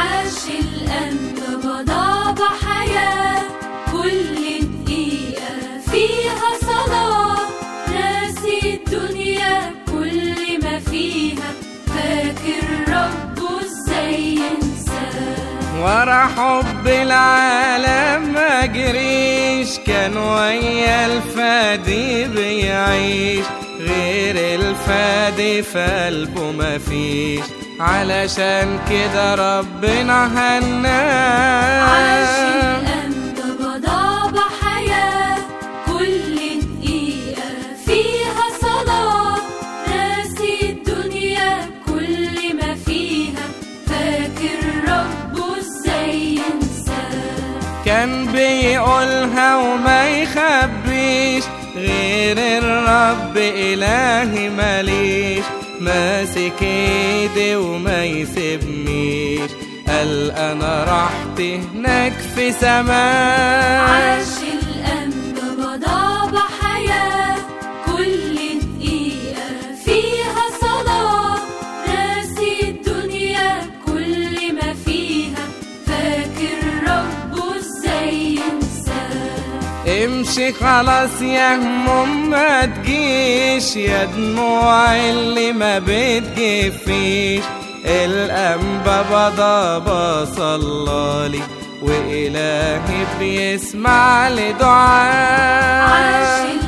عاش الأنبا ضاب حياة كل دقيقة فيها صلاة ناسي الدنيا كل ما فيها فاكر ربه ازاي ينساه ورا حب العالم ما جريش كان ويا الفادي بيعيش غير الفادي في قلبه مفيش علشان كده ربنا عاش هناه الأنبا ضاب حياة كل دقيقة فيها صلاة ناسي الدنيا كل ما فيها فاكر ربه ازاي ينساه كان بيقولها وما يخبيش غير الرب إلهي ماليش ماسك ايدي وما يسيبنيش قال انا راحتي هناك في سماء عاش الأنبا ضاب حياة كل دقيقة فيها صلاة ناسي الدنيا كل ما فيها فاكر ربه ازاي ينساه امشي خلاص يا هموم ما تجيش يا دموع اللي ما بتجفيش الأنبا بضابة صلالي وإلهي بيسمع لدعاء عاش